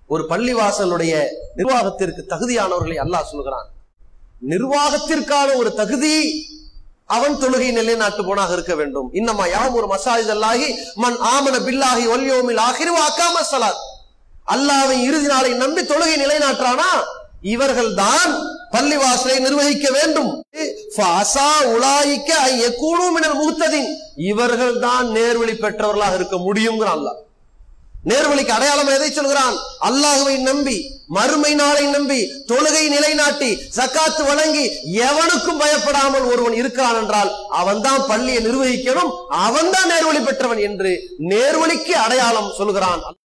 ஒரு பள்ளிவாசலுடைய நிர்வாகத்திற்கு தகுதியானவர்களை அல்லாஹ் சொல்கிறான் நிர்வாகத்திற்கான ஒரு தகுதி அவன் தொழுகை நிலைநாட்டுபவனாக இருக்க வேண்டும் இன்னமா யாவும் ஒரு மசாஜித் அல்லாஹி மன் ஆமன பில்லாஹி ஒல்யோமில் ஆகிரு அக்காம சலாத் அல்லாவை இறுதி நாளை நம்பி தொழுகை நிலைநாட்டுறானா இவர்கள் தான் பள்ளிவாசலை நிர்வகிக்க வேண்டும் ஃபாசா உலாயிக்க ஐயக்கூடும் மினல் முகத்ததின் இவர்கள் தான் நேர்வழி பெற்றவர்களாக இருக்க முடியுங்கிறான் அல்லாஹ் நேர்வழிக்கு அடையாளம் எதை சொல்கிறான் அல்லாஹுவை நம்பி மறுமை நாளை நம்பி தொழுகை நிலைநாட்டி சக்காத்து வழங்கி எவனுக்கும் பயப்படாமல் ஒருவன் இருக்கிறான் என்றால் அவன்தான் பள்ளியை நிர்வகிக்கணும் அவன்தான் நேர்வழி பெற்றவன் என்று நேர்வழிக்கு அடையாளம் சொல்கிறான்